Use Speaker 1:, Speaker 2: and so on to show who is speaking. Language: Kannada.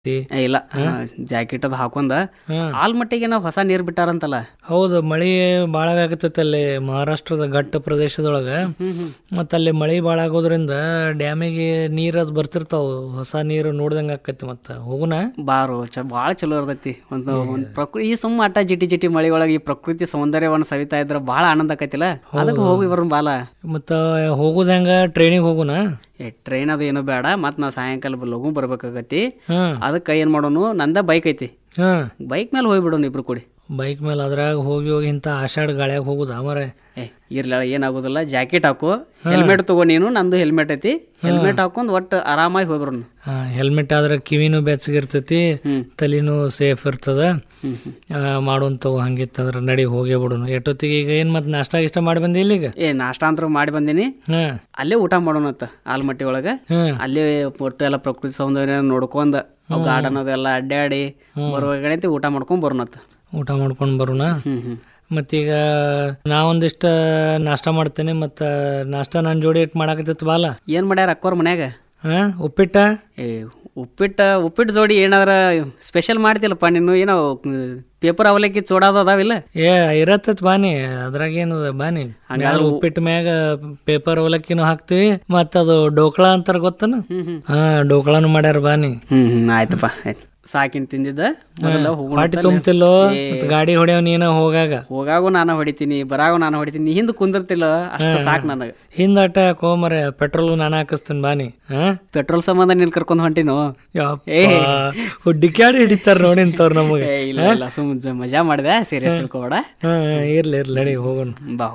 Speaker 1: ಐತಿ
Speaker 2: ಏ, ಇಲ್ಲ ಜಾಕೆಟ್ ಅದು ಹಾಕೊಂಡ
Speaker 1: ಹಾ.
Speaker 2: ಆಲ್ಮಟ್ಟಿಗೆ ನಾವು ಹೊಸ ನೀರ್ ಬಿಟ್ಟಾರಂತಲ್ಲ
Speaker 1: ಹೌದು ಮಳಿ ಭಾಳ ಆಗತ್ತೈತೆ ಅಲ್ಲಿ ಮಹಾರಾಷ್ಟ್ರದ ಘಟ್ಟ ಪ್ರದೇಶದೊಳಗ ಮತ್ತ ಅಲ್ಲಿ ಮಳಿ ಭಾಳ ಆಗೋದ್ರಿಂದ ಡ್ಯಾಮಿಗೆ ನೀರ್ ಅದ್ ಬರ್ತಿರ್ತಾವ ಹೊಸ ನೀರು ನೋಡ್ದಂಗ ಆಕೈತಿ ಮತ್ತ ಹೋಗುನ
Speaker 2: ಬಾರು ಚ ಭಾಳ ಚಲೋ ಇರ್ತೈತಿ ಒಂದು ಒಂದು ಪ್ರಕೃತಿ ಈ ಸುಮ್ಮ ಅಟ್ಟ ಜಿಟಿ ಜಿಟಿ ಮಳಿ ಒಳಗೆ ಈ ಪ್ರಕೃತಿ ಸೌಂದರ್ಯವನ್ನು ಸವಿತಾ ಇದ್ರ ಭಾಳ ಆನಂದ ಆಕೈತಿಲ್ಲ ಅದಕ್ಕೆ ಹೋಗಿ ಬರೋಣ ಬಾಲ
Speaker 1: ಮತ್ತ ಹೋಗುದ ಹೆಂಗ ಟ್ರೈನಿಗೆ ಹೋಗುನ
Speaker 2: ಏ ಟ್ರೈನ್ ಅದು ಏನು ಬೇಡ ಮತ್ತು ನಾ ಸಾಯಂಕಾಲ ಬ- ಲಘು ಬರ್ಬೇಕಾಗತಿ
Speaker 1: ಹಾ
Speaker 2: ಅದಕ್ಕೆ ಏನು ಮಾಡೋನು ನಂದ ಬೈಕ್ ಐತಿ
Speaker 1: ಹಾ
Speaker 2: ಬೈಕ್ ಮೇಲೆ ಹೋಗ್ಬಿಡೋನು ಇಬ್ರು ಕೂಡಿ
Speaker 1: ಬೈಕ್ ಮೇಲೆ ಅದ್ರಾಗ ಹೋಗಿ ಹೋಗಿ ಇಂಥ ಆಷಾಢ ಗಾಳ್ಯಾಗ ಹೋಗುದ ಮರೆ
Speaker 2: ಏ ಇರ್ಲ ಏನಾಗೋದಿಲ್ಲ ಜಾಕೆಟ್ ಹಾಕು ಹೆಲ್ಮೆಟ್ ತಗೋ ನೀನು ನಂದು ಹೆಲ್ಮೆಟ್ ಐತಿ ಹೆಲ್ಮೆಟ್ ಹಾಕೊಂಡ್ ಒಟ್ಟು ಆರಾಮಾಗಿ ಹೋಗ್ಬರೋನು
Speaker 1: ಹಾ ಹೆಲ್ಮೆಟ್ ಆದ್ರೆ ಕಿವಿನೂ ಬೆಚ್ಚಗಿರ್ತೈತಿ
Speaker 2: ಹ್ಮ್
Speaker 1: ತಲಿನೂ ಸೇಫ್ ಇರ್ತದ
Speaker 2: ಹ್ಮ್ ಹ್ಮ್
Speaker 1: ಮಾಡೋಂತವು ಹಂಗಿತ್ತಂದ್ರ ನಡಿ ಹೋಗೇ ಬಿಡೋನು ಎಷ್ಟೊತ್ತಿಗೆ ಈಗ ಏನ್ ಮತ್ತೆ ನಾಷ್ಟಾ ಗಿಷ್ಟ ಮಾಡಿ ಬಂದಿ ಇಲ್ಲಿಗ
Speaker 2: ಏ ನಾಷ್ಟ ಅಂತೂ ಮಾಡಿ ಬಂದೀನಿ
Speaker 1: ಹಾ
Speaker 2: ಅಲ್ಲೇ ಊಟ ಮಾಡೋಣತ್ತ ಆಲ್ಮಟ್ಟಿ ಒಳಗೆ
Speaker 1: ಹಾ
Speaker 2: ಅಲ್ಲೇ ಒಟ್ಟು ಎಲ್ಲ ಪ್ರಕೃತಿ ಸೌಂದರ್ಯ ನೋಡ್ಕೊಂಡ್ ಗಾರ್ಡನ್ ಅದೆಲ್ಲ ಅಡ್ಡಾಡಿ ಬರುವಾಗಡೆ ಅಂತ ಊಟ ಮಾಡ್ಕೊಂಡ್ ಬರೋಣತ್ತ
Speaker 1: ಊಟ ಮಾಡ್ಕೊಂಡು ಬರೋಣ
Speaker 2: ಹ್ಮ್ ಹ್ಮ್
Speaker 1: ಮತ್ತೀಗ ನಾ ಒಂದಿಷ್ಟ ನಾಷ್ಟ ಮಾಡ್ತೇನೆ ಮತ್ತ ನಾಷ್ಟ ನನ್ನ ಜೋಡಿ ಇಟ್ಟು ಮಾಡಾಕತ್ತೈತಿ ಬಾಲ
Speaker 2: ಏನ್ ಮಾಡ್ಯಾರ ಅಕ್ಕೋರ್ ಮನ್ಯಾಗ
Speaker 1: ಹಾ ಉಪ್ಪಿಟ್ಟ
Speaker 2: ಏ ಉಪ್ಪಿಟ್ಟ ಉಪ್ಪಿಟ್ಟು ಜೋಡಿ ಏನಾದ್ರ ಸ್ಪೆಷಲ್ ಮಾಡ್ತಿಲ್ಲಪ್ಪ ನೀನು ಏನೋ ಪೇಪರ್ ಅವಲಕ್ಕಿ ಚೂಡಾದ ಅದಾವಿಲ್ಲ
Speaker 1: ಏ ಇರತ್ತತ್ ಬಾನಿ ಅದ್ರಾಗ ಏನದ ಬಾನಿ ಮ್ಯಾಲ ಉಪ್ಪಿಟ್ಟು ಮ್ಯಾಗ ಪೇಪರ್ ಅವಲಕ್ಕಿನೂ ಹಾಕ್ತಿವಿ ಮತ್ತ ಅದು ಡೋಕ್ಳಾ ಅಂತಾರ ಗೊತ್ತನ
Speaker 2: ಹ್ಮ್ ಹ್ಮ್
Speaker 1: ಹಾ ಡೋಕ್ಳಾನು ಮಾಡ್ಯಾರ ಬಾನಿ
Speaker 2: ಹ್ಮ್ ಹ್ಮ್ ಆಯ್ತಪ್ಪ ಆಯ್ತು ಸಾಕಿನ್ ತಿಂದಿದ್ದ ಮೊದಲ ಹೋಗೋಣ
Speaker 1: ಪಾಟಿ ತುಂಬ್ತಿಲ್ಲೋ ಮತ್ತ ಗಾಡಿ ಹೊಡ್ಯಾವ ನೀನ ಹೋಗಾಗ
Speaker 2: ಹೋಗಾಗೂ ನಾನು ಹೊಡಿತೀನಿ ಬರಾಗೂ ನಾನು ಹೊಡಿತೀನಿ ನೀ ಹಿಂದ್ ಕುಂದಿರ್ತಿಲ್ಲ ಅಷ್ಟ ಸಾಕ್ ನನಗ
Speaker 1: ಹಿಂದಟ ಕೋಮರೆ ಪೆಟ್ರೋಲ್ ನಾನು ಹಾಕಿಸ್ತೀನಿ ಬಾನಿ ಹಾ
Speaker 2: ಪೆಟ್ರೋಲ್ ಸಂಬಂಧ ನೀನ್ ಕರ್ಕೊಂಡ್ ಹೊಂಟಿನು
Speaker 1: ಯಪ್ಪ ಡಿಕ್ಯಾಡಿ ಹಿಡಿತಾರ ನೋಡಿಂತವ್ರ ನಮಗೆ
Speaker 2: ಏ ಇಲ್ಲ ಇಲ್ಲ ಸುಮ್ ಮಜಾ ಮಾಡಿದೆ ಸೀರಿಯಸ್ ತಿಳ್ಕೊಬೇಡ
Speaker 1: ಹಾ ಇರ್ಲಿ ಇರ್ಲಿ ನಡಿ ಹೋಗೋಣ
Speaker 2: ಬಾ